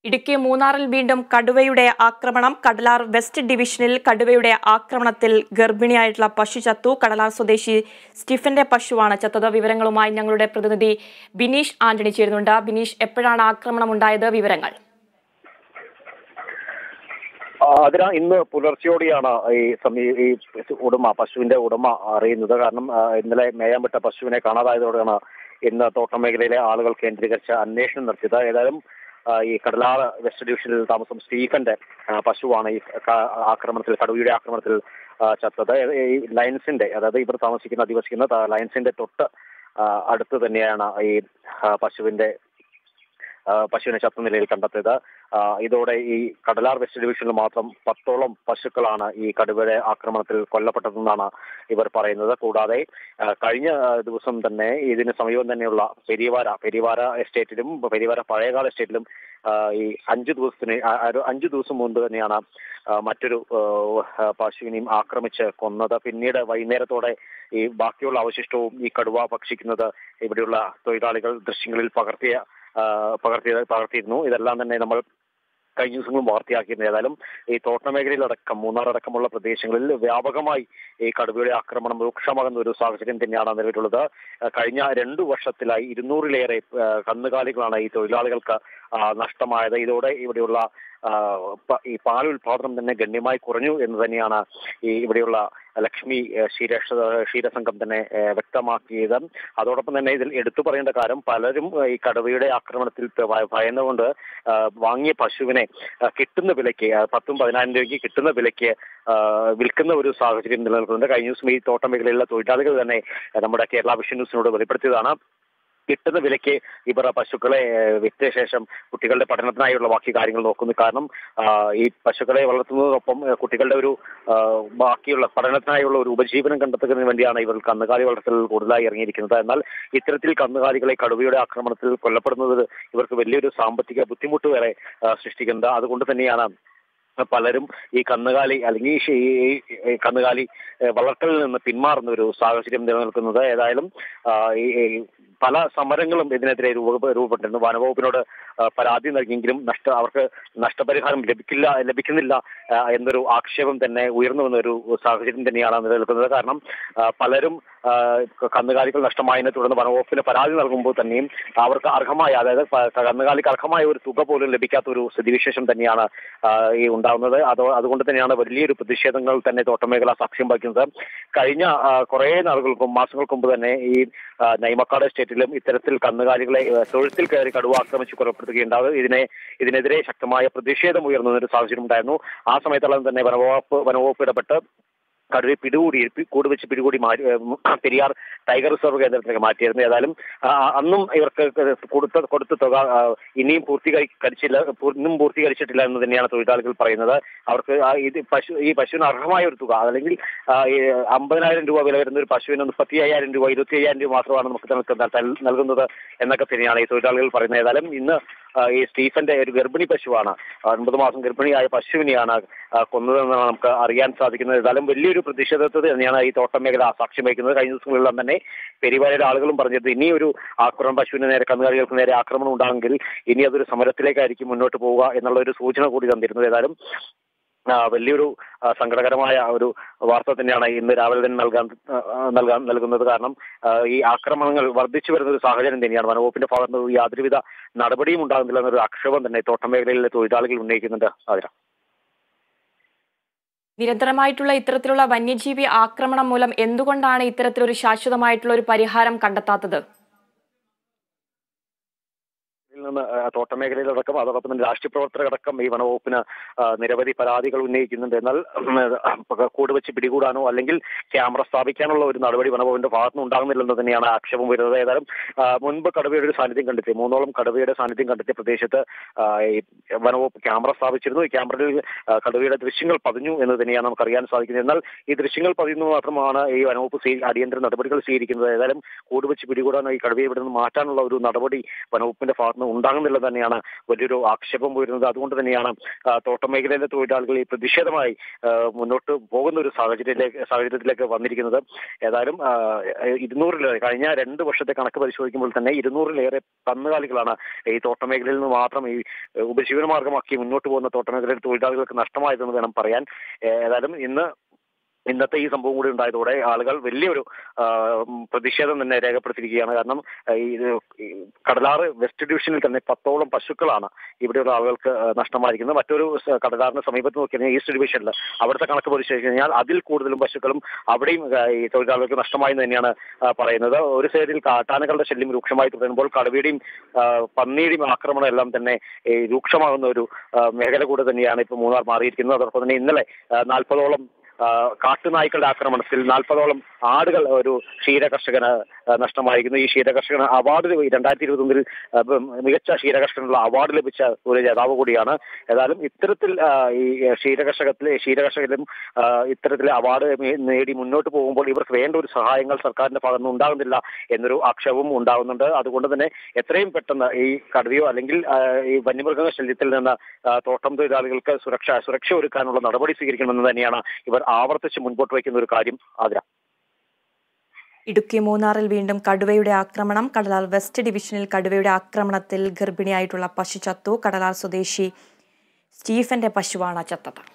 ഇടുക്കി മൂന്നാറിൽ വീണ്ടും കടുവയുടെ ആക്രമണം കടലാർ വെസ്റ്റ് ഡിവിഷനിൽ കടുവയുടെ ആക്രമണത്തിൽ ഗർഭിണിയായിട്ടുള്ള പശു ചത്തു കടലാർ സ്വദേശി സ്റ്റീഫന്റെ പശുവാണ് ചത്തത് വിവരങ്ങളുമായി ഞങ്ങളുടെ പ്രതിനിധി ബിനീഷ് ആന്റണി ചേരുന്നുണ്ട് ബിനീഷ് എപ്പോഴാണ് ആക്രമണം ഉണ്ടായത് വിവരങ്ങൾ ആ, അതിനാ ഇന്ന് പുലർച്ചെയോടെയാണ് ഈ സമീ- ഈ ഉടമ പശുവിന്റെ ഉടമ അറിയുന്നത് കാരണം ആ, ഇന്നലെ മേയാൻ വിട്ട പശുവിനെ കാണാതായതോടെയാണ് ഇന്ന് തോട്ടം മേഖലയിലെ ആളുകൾ കേന്ദ്രീകരിച്ച് അന്വേഷണം നടത്തിയത് ഏതായാലും ആ, ഈ കടലാറ് വെസ്റ്റ് ഡിവിഷനിൽ താമസം സ്റ്റീഫന്റെ ആ, പശുവാണ് ഈ ക- ആക്രമണത്തിൽ കടുവയുടെ ആക്രമണത്തിൽ ആ, ചത്തത് ഈ ലയൻസിന്റെ അതായത് ഇവർ താമസിക്കുന്ന അധിവസിക്കുന്ന ത- ലയൻസിന്റെ തൊട്ട് ആ, അടുത്ത് തന്നെയാണ് ഈ ആ, പശുവിന്റെ ആ, പശുവിനെ ചത്ത നിലയിൽ കണ്ടെത്തിയത് ആ, ഇതോടെ ഈ കടലാർ വെസ്റ്റ് ഡിവിഷനിൽ മാത്രം പത്തോളം പശുക്കളാണ് ഈ കടുവയുടെ ആക്രമണത്തിൽ കൊല്ലപ്പെട്ടതെന്നാണ് ഇവർ പറയുന്നത് കൂടാതെ ആ, കഴിഞ്ഞ ആ, ദിവസം തന്നെ ഇതിന് സമീപം തന്നെയുള്ള പെരിയവാര പെരിയവാര എസ്റ്റേറ്റിലും പെരിയവാര പഴയകാല എസ്റ്റേറ്റിലും ആ, ഈ അഞ്ചു ദിവസത്തിന് ആ, ഒരു അഞ്ചു ദിവസം മുൻപ് തന്നെയാണ് ആ, മറ്റൊരു ആ, പശുവിനെയും ആക്രമിച്ച് കൊന്നത് പിന്നീട് വൈകുന്നേരത്തോടെ ഈ ബാക്കിയുള്ള അവശിഷ്ടവും ഈ കടുവ ഭക്ഷിക്കുന്നത് ഇവിടെയുള്ള തൊഴിലാളികൾ ദൃശ്യങ്ങളിൽ പകർത്തിയ ആ, പകർത്തിയ പകർത്തിയിരുന്നു ഇതെല്ലാം തന്നെ നമ്മൾ കഴിഞ്ഞ ദിവസങ്ങളും വാർത്തയാക്കിയിരുന്നു ഏതായാലും ഈ തോട്ട മേഖലയിലടക്കം മൂന്നാർ അടക്കമുള്ള പ്രദേശങ്ങളിൽ വ്യാപകമായി ഈ കടുവയുടെ ആക്രമണം രൂക്ഷമാകുന്ന ഒരു സാഹചര്യം തന്നെയാണ് നിലവിലുള്ളത് ആ, കഴിഞ്ഞ രണ്ടു വർഷത്തിലായി ഇരുന്നൂറിലേറെ ആ, കന്നുകാലികളാണ് ഈ തൊഴിലാളികൾക്ക് ആ, നഷ്ടമായത് ഇതോടെ ഇവിടെയുള്ള ആ, പ- ഈ പാൽ ഉൽപാദനം തന്നെ ഗണ്യമായി കുറഞ്ഞു എന്ന് തന്നെയാണ് ഈ ഇവിടെയുള്ള ലക്ഷ്മി ഏഹ്, ക്ഷീരക്ഷ ക്ഷീരസംഘം തന്നെ ഏഹ്, വ്യക്തമാക്കിയത് അതോടൊപ്പം തന്നെ ഇതിൽ എടുത്തു പറയേണ്ട കാര്യം പലരും ഏഹ്, ഈ കടുവയുടെ ആക്രമണത്തിൽ ഭ- ഭയന്നുകൊണ്ട് ആഹ്, വാങ്ങിയ പശുവിനെ ആഹ്, കിട്ടുന്ന വിലയ്ക്ക് ആഹ്, പത്തും പതിനായിരം രൂപയ്ക്ക് കിട്ടുന്ന വിലയ്ക്ക് ആഹ്, വിൽക്കുന്ന ഒരു സാഹചര്യം നിലനിൽക്കുന്നുണ്ട് കഴിഞ്ഞ ദിവസം ഈ തോട്ടം മേഖലയിലുള്ള തൊഴിലാളികൾ തന്നെ ആഹ്, നമ്മുടെ കേരള വിഷൻ ന്യൂസിനോട് വെളിപ്പെടുത്തിയതാണ് കിട്ടുന്ന വിലയ്ക്ക് ഇവർ പശുക്കളെ ഏഹ്, വിറ്റ ശേഷം കുട്ടികളുടെ പഠനത്തിനായുള്ള ബാക്കി കാര്യങ്ങൾ നോക്കുന്നു കാരണം ആ, ഈ പശുക്കളെ വളർത്തുന്നതോടൊപ്പം ഏഹ്, കുട്ടികളുടെ ഒരു ആ, ബാക്കിയുള്ള പഠനത്തിനായുള്ള ഒരു ഉപജീവനം കണ്ടെത്തുന്നതിന് വേണ്ടിയാണ് ഇവർ കന്നുകാലി വളർത്തൽ കൂടുതലായി ഇറങ്ങിയിരിക്കുന്നത് എന്നാൽ ഇത്തരത്തിൽ കന്നുകാലികളെ കടുവയുടെ ആക്രമണത്തിൽ കൊല്ലപ്പെടുന്നത് ഇവർക്ക് വലിയൊരു സാമ്പത്തിക ബുദ്ധിമുട്ട് വരെ ആ, സൃഷ്ടിക്കുന്നത് അതുകൊണ്ട് തന്നെയാണ് പലരും ഈ കന്നുകാലി അല്ലെങ്കിൽ ഈ ഷി- ഈ- ഈ കന്നുകാലി ഏഹ്, വളർത്തലിൽ നിന്ന് പിന്മാറുന്ന ഒരു സാഹചര്യം നിലനിൽക്കുന്നത് ഏതായാലും ആ, ഈ ഈ പല സമരങ്ങളും ഇതിനെതിരെ രൂപ രൂപപ്പെട്ടിരുന്നു വനവകുപ്പിനോട് ആ, പരാതി നൽകിയെങ്കിലും നഷ്ട അവർക്ക് നഷ്ടപരിഹാരം ലഭിക്കില്ല ലഭിക്കുന്നില്ല ആ, എന്നൊരു ആക്ഷേപം തന്നെ ഉയർന്നു വന്ന ഒരു സാഹചര്യം തന്നെയാണ് നിലനിൽക്കുന്നത് കാരണം ആ, പലരും ആ, കന്നുകാലികൾ നഷ്ടമായതിനെ തുടർന്ന് വനവകുപ്പിന് പരാതി നൽകുമ്പോൾ തന്നെയും അവർക്ക് അർഹമായ അതായത് പ- കന്നുകാലിക്ക് അർഹമായ ഒരു തുക പോലും ലഭിക്കാത്ത ഒരു സ്ഥിതിവിശേഷം തന്നെയാണ് ആ, ഈ ഉണ്ടാകുന്നത് അതോ അതുകൊണ്ട് തന്നെയാണ് വലിയൊരു പ്രതിഷേധങ്ങൾ തന്നെ തോട്ടമേഖല സാക്ഷ്യം വഹിക്കുന്നത് കഴിഞ്ഞ ആ, കുറേ നാളുകൾക്ക് മാസങ്ങൾക്ക് മുമ്പ് തന്നെ ഈ ആ, നൈമക്കാട് എസ്റ്റേറ്റിലും ഇത്തരത്തിൽ കന്നുകാലികളെ ആ, തൊഴുത്തിൽ കയറി കടുവ ആക്രമിച്ച് കൊലപ്പെടുത്തുകയുണ്ടാകും ഇതിനെ ഇതിനെതിരെ ശക്തമായ പ്രതിഷേധം ഉയർന്ന ഒരു സാഹചര്യം ഉണ്ടായിരുന്നു ആ സമയത്തെല്ലാം തന്നെ വനവകുപ്പ് വനവകുപ്പ് ഇടപെട്ട് കടുവയെ പിടികൂടി കൂട് വെച്ച് പിടികൂടി മാറ്റി ഏഹ് പെരിയാർ ടൈഗർ റിസർവ് കേന്ദ്രത്തിലേക്ക് മാറ്റിയിരുന്നു ഏതായാലും ആ, അന്നും ഇവർക്ക് കൊടുത്ത കൊടുത്ത തുക ആ, ഇനിയും പൂർത്തീകരിച്ചില്ല പൂ- ഇന്നും പൂർത്തീകരിച്ചിട്ടില്ല എന്ന് തന്നെയാണ് തൊഴിലാളികൾ പറയുന്നത് അവർക്ക് ആ ഇത് പശു ഈ പശുവിന് അർഹമായ ഒരു തുക അല്ലെങ്കിൽ ആ, ഈ അമ്പതിനായിരം രൂപ വില വരുന്ന ഒരു പശുവിന് മുപ്പത്തി അയ്യായിരം രൂപ ഇരുപത്തി അയ്യായിരം രൂപ മാത്രമാണ് നമുക്ക് നമുക്ക് നൽ- നൽകുന്നത് എന്നൊക്കെ തന്നെയാണ് ഈ തൊഴിലാളികൾ പറയുന്നത് ഏതായാലും ഇന്ന് ആ, ഈ സ്റ്റീഫന്റെ ഒരു ഗർഭിണി പശുവാണ് ഒൻപത് മാസം ഗർഭിണിയായ പശുവിനെയാണ് ആ, കൊന്നതെന്നാണ് നമുക്ക് അറിയാൻ സാധിക്കുന്നത് ഏതായാലും വലിയൊരു പ്രതിഷേധത്തിൽ തന്നെയാണ് ഈ തോട്ടം മേഖല സാക്ഷ്യം വഹിക്കുന്നത് കഴിഞ്ഞ ദിവസങ്ങളിലെല്ലാം തന്നെ പെരിവാരയുടെ ആളുകളും പറഞ്ഞത് ഇനിയൊരു ആക്രമണം പശുവിന് നേരെ കന്നുകാലികൾക്ക് നേരെ ആക്രമണം ഉണ്ടാകുമെങ്കിൽ ഇനി അതൊരു സമരത്തിലേക്കായിരിക്കും മുന്നോട്ട് പോവുക എന്നുള്ള ഒരു സൂചന കൂടി തന്നിരുന്നു ഏതായാലും ആ, വലിയൊരു ആ, സങ്കടകരമായ ഒരു വാർത്ത തന്നെയാണ് ഇന്ന് രാവിലെ തന്നെ നൽകാൻ ആ, നൽകാൻ നൽകുന്നത് കാരണം ആ, ഈ ആക്രമണങ്ങൾ വർദ്ധിച്ചു വരുന്ന ഒരു സാഹചര്യം തന്നെയാണ് വനവകുപ്പിന്റെ ഭാഗത്ത് നിന്ന് യാതൊരുവിധ നടപടിയും ഉണ്ടാകുന്നില്ല എന്നൊരു ആക്ഷേപം തന്നെ തോട്ടം മേഖലയിലെ തൊഴിലാളികൾ ഉന്നയിക്കുന്നുണ്ട് അതിന് നിരന്തരമായിട്ടുള്ള ഇത്തരത്തിലുള്ള വന്യജീവി ആക്രമണം മൂലം എന്തുകൊണ്ടാണ് ഇത്തരത്തിലൊരു ശാശ്വതമായിട്ടുള്ള ഒരു പരിഹാരം കണ്ടെത്താത്തത് ഇതിൽ നിന്ന് ആ, തോട്ടമേഖലയിലടക്കം അതോടൊപ്പം തന്നെ രാഷ്ട്രീയ പ്രവർത്തകരടക്കം ഈ വനവകുപ്പിന് ആ, നിരവധി പരാതികൾ ഉന്നയിക്കുന്നുണ്ട് എന്നാൽ ഉം, ആ, കൂട് വെച്ച് പിടികൂടാനോ അല്ലെങ്കിൽ ക്യാമറ സ്ഥാപിക്കാനുള്ള ഒരു നടപടി വനവകുപ്പിന്റെ ഭാഗത്തുനിന്ന് ഉണ്ടാകുന്നില്ലെന്ന് തന്നെയാണ് ആക്ഷേപം വരുന്നത് ഏതായാലും ആ, മുൻപ് കടുവയുടെ ഒരു സാന്നിധ്യം കണ്ടെത്തി മൂന്നോളം കടുവയുടെ സാന്നിധ്യം കണ്ടെത്തിയ പ്രദേശത്ത് ആ, ഈ വനവകുപ്പ് ക്യാമറ സ്ഥാപിച്ചിരുന്നു ഈ ക്യാമറയിൽ ആ, കടുവയുടെ ദൃശ്യങ്ങൾ പതിഞ്ഞു എന്ന് തന്നെയാണ് നമുക്ക് അറിയാൻ സാധിക്കുന്നത് എന്നാൽ ഈ ദൃശ്യങ്ങൾ പതിയുന്നത് മാത്രമാണ് ഈ വനവകുപ്പ് സ്വീ- അടിയന്തര നടപടികൾ സ്വീകരിക്കുന്നത് ഏതായാലും കൂട് വെച്ച് പിടികൂടാനോ ഈ കടുവയെ ഇവിടെ നിന്ന് മാറ്റാനുള്ള ഒരു നടപടി വനവകുപ്പിന്റെ ഭാഗത്തുനിന്ന് ഉണ്ടാകുന്നില്ല തന്നെയാണ് വലിയൊരു ആക്ഷേപം ഉയരുന്നത് അതുകൊണ്ട് തന്നെയാണ് ആ, തോട്ടം മേഖലയിലെ തൊഴിലാളികൾ ഈ പ്രതിഷേധമായി ആ, മുന്നോട്ട് പോകുന്ന ഒരു സാഹചര്യത്തിലേക്ക് സാഹചര്യത്തിലേക്ക് വന്നിരിക്കുന്നത് ഏതായാലും ആ, ഇരുന്നൂറിലേറെ കഴിഞ്ഞ രണ്ട് വർഷത്തെ കണക്ക് പരിശോധിക്കുമ്പോൾ തന്നെ ഇരുന്നൂറിലേറെ കന്നുകാലികളാണ് ഈ തോട്ടമേഖലയിൽ നിന്ന് മാത്രം ഈ ഉപജീവന മാർഗമാക്കി മുന്നോട്ട് പോകുന്ന തോട്ടമേഖലയിലെ തൊഴിലാളികൾക്ക് നഷ്ടമായതെന്ന് വേണം പറയാൻ ഏതായാലും ഇന്ന് ഇന്നത്തെ ഈ സംഭവം കൂടി ഉണ്ടായതോടെ ആളുകൾ വലിയൊരു ആ, ഉം, പ്രതിഷേധം തന്നെ രേഖപ്പെടുത്തിയിരിക്കുകയാണ് കാരണം ആ, ഈ ഇത് ഈ കടലാറ് വെസ്റ്റ് ഡിവിഷനിൽ തന്നെ പത്തോളം പശുക്കളാണ് ഇവിടെയുള്ള ആളുകൾക്ക് ആ, നഷ്ടമായിരിക്കുന്നത് മറ്റൊരു സ- കടലാറിന് സമീപത്ത് നോക്കിയാൽ ഈസ്റ്റ് ഡിവിഷനിൽ അവിടുത്തെ കണക്ക് പരിശോധിച്ച് കഴിഞ്ഞാൽ അതിൽ കൂടുതലും പശുക്കളും അവിടെയും ആ, ഈ തൊഴിലാളികൾക്ക് നഷ്ടമായി എന്ന് തന്നെയാണ് ആ, പറയുന്നത് ഒരു സൈഡിൽ കാട്ടാനകളുടെ ശല്യം രൂക്ഷമായി തുടരുമ്പോൾ കടുവയുടെയും ആ, പന്നിയുടെയും ആക്രമണം എല്ലാം തന്നെ ഈ രൂക്ഷമാകുന്ന ഒരു ആ, മേഖല കൂടെ തന്നെയാണ് ഇപ്പോൾ മൂന്നാർ മാറിയിരിക്കുന്നത് അതോടൊപ്പം തന്നെ ഇന്നലെ നാൽപ്പതോളം കാട്ടുനായ്ക്കളുടെ ആക്രമണത്തിൽ നാൽപ്പതോളം ആടുകൾ ഒരു ക്ഷീര കർഷകന് ആ, നഷ്ടമായിരിക്കുന്നു ഈ ക്ഷീര കർഷകന് അവാർഡ് രണ്ടായിരത്തി ഇരുപത്തൊന്നിൽ മികച്ച ക്ഷീര കർഷകനുള്ള അവാർഡ് ലഭിച്ച ഒരു ജേതാവ് കൂടിയാണ് ഏതായാലും ഇത്തരത്തിൽ ആ, ഈ ക്ഷീര കർഷകത്തിലെ ക്ഷീര കർഷകരും ആ, ഇത്തരത്തിലെ അവാർഡ് മേ- നേടി മുന്നോട്ട് പോകുമ്പോൾ ഇവർക്ക് വേണ്ട ഒരു സഹായങ്ങൾ സർക്കാരിന്റെ ഭാഗത്ത് നിന്ന് ഉണ്ടാകുന്നില്ല എന്നൊരു ആക്ഷേപവും ഉണ്ടാകുന്നുണ്ട് അതുകൊണ്ട് തന്നെ എത്രയും പെട്ടെന്ന് ഈ കടുവയോ അല്ലെങ്കിൽ ആ, ഈ വന്യമൃഗ ശല്യത്തിൽ നിന്ന് ആ, തോട്ടം തൊഴിലാളികൾക്ക് സുരക്ഷ സുരക്ഷ ഒരുക്കാനുള്ള നടപടി സ്വീകരിക്കണമെന്ന് തന്നെയാണ് ഇവർ ആവർത്തിച്ച് മുൻപോട്ട് വയ്ക്കുന്ന ഒരു കാര്യം ആതിര ഇടുക്കി മൂന്നാറിൽ വീണ്ടും കടുവയുടെ ആക്രമണം കടലാർ വെസ്റ്റ് ഡിവിഷനിൽ കടുവയുടെ ആക്രമണത്തിൽ ഗർഭിണിയായിട്ടുള്ള പശു ചത്തു കടലാർ സ്വദേശി സ്റ്റീഫന്റെ പശുവാണ് ചത്തത്